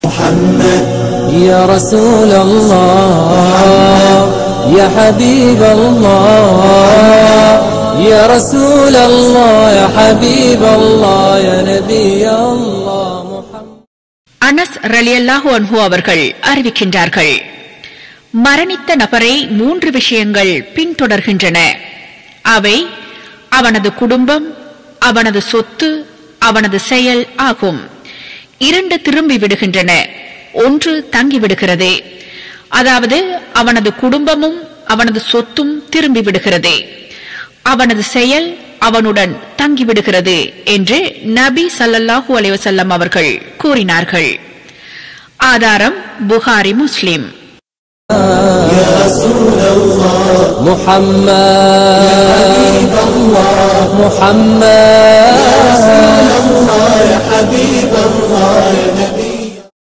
يا رسول الله يا حبيب الله يا رسول الله يا حبيب الله يا نبي الله محمد அனஸ் ரலியல்லாஹு அன்ஹு அவர்கள் அறிவிக்கின்றார்கள் மரணித்த நபரை மூன்று விஷயங்கள் பின்தொடர்கின்றன அவை அவனது குடும்பம் அவனது சொத்து அவனது செயல் ஆகும் இரண்டு திரும்பி விடுகின்றன ஒன்று தங்கிவிடுகிறது அதாவது அவனது குடும்பமும் அவனது சொத்தும் திரும்பி விடுகிறது அவனது செயல் அவனுடன் தங்கிவிடுகிறது என்று நபி ஸல்லல்லாஹு அலைஹி வஸல்லம் அவர்கள் கூறினார்கள் ஆதாரம் புகாரி முஸ்லிம் محمد محمد يا حبيب الله يا نبي